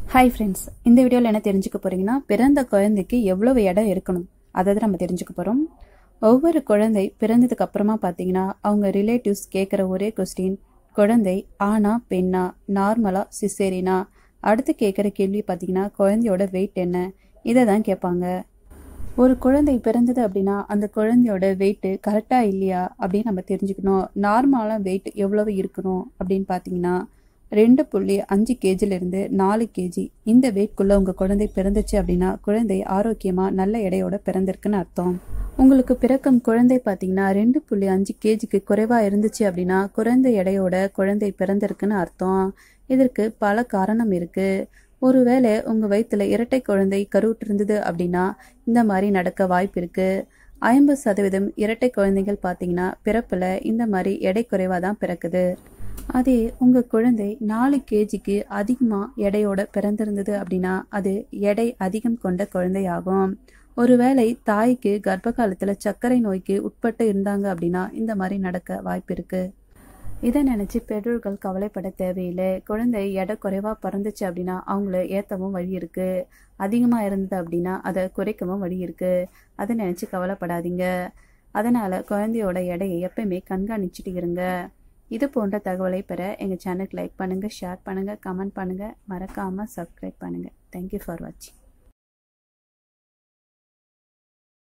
hi friends இந்த வீடியோவில் என்ன தெரிஞ்சுக்க போறீங்கன்னா பிறந்த குழந்தைக்கு எவ்வளவு இடம் இருக்கணும் அதை தான் நம்ம தெரிஞ்சுக்க போகிறோம் ஒவ்வொரு குழந்தை பிறந்ததுக்கு அப்புறமா பார்த்தீங்கன்னா அவங்க ரிலேட்டிவ்ஸ் கேட்குற ஒரே கொஸ்டின் குழந்தை ஆனா பெண்ணா நார்மலா சிசேரினா அடுத்து கேட்குற கேள்வி பார்த்தீங்கன்னா குழந்தையோட வெயிட் என்ன இதை தான் கேட்பாங்க ஒரு குழந்தை பிறந்தது அப்படின்னா அந்த குழந்தையோட வெயிட்டு கரெக்டாக இல்லையா அப்படின்னு நம்ம தெரிஞ்சுக்கணும் நார்மலான வெயிட் எவ்வளவு இருக்கணும் அப்படின்னு பார்த்தீங்கன்னா ரெண்டு புள்ளி அஞ்சு கேஜிலிருந்து நாலு கேஜி இந்த வெயிட்குள்ளே உங்கள் குழந்தை பிறந்துச்சு அப்படின்னா குழந்தை ஆரோக்கியமாக நல்ல எடையோட பிறந்திருக்குன்னு அர்த்தம் உங்களுக்கு பிறக்கும் குழந்தை பார்த்தீங்கன்னா ரெண்டு புள்ளி அஞ்சு கேஜிக்கு குறைவாக இருந்துச்சு அப்படின்னா குறைந்த எடையோட குழந்தை பிறந்திருக்குன்னு அர்த்தம் இதற்கு பல காரணம் இருக்குது ஒருவேளை உங்கள் வயிற்றுல இரட்டை குழந்தை கருவுட்டு இருந்தது அப்படின்னா இந்த மாதிரி நடக்க வாய்ப்பு இருக்குது ஐம்பது சதவீதம் இரட்டை குழந்தைகள் பார்த்தீங்கன்னா பிறப்பில் இந்த மாதிரி எடை குறைவாக தான் பிறக்குது அதே உங்கள் குழந்தை நாலு கேஜிக்கு அதிகமாக எடையோட பிறந்திருந்தது அப்படின்னா அது எடை அதிகம் கொண்ட குழந்தையாகும் ஒருவேளை தாய்க்கு கர்ப்ப காலத்தில் சர்க்கரை நோய்க்கு உட்பட்டு இருந்தாங்க அப்படின்னா இந்த மாதிரி நடக்க வாய்ப்பு இருக்கு இதை நினச்சி பெற்றோர்கள் கவலைப்பட தேவையில்லை குழந்தை எடை குறைவாக பிறந்துச்சு அப்படின்னா அவங்கள ஏற்றவும் வழி இருக்கு அதிகமாக இருந்தது அப்படின்னா அதை குறைக்கவும் வழி இருக்கு அதை நினச்சி கவலைப்படாதீங்க அதனால குழந்தையோட எடையை எப்பயுமே கண்காணிச்சுட்டு இருங்க இது போன்ற தகவலை பெற எங்கள் சேனலுக்கு லைக் பண்ணுங்கள் ஷேர் பண்ணுங்கள் கமெண்ட் பண்ணுங்கள் மறக்காமல் சப்ஸ்கிரைப் பண்ணுங்கள் தேங்க்யூ ஃபார் வாட்சிங்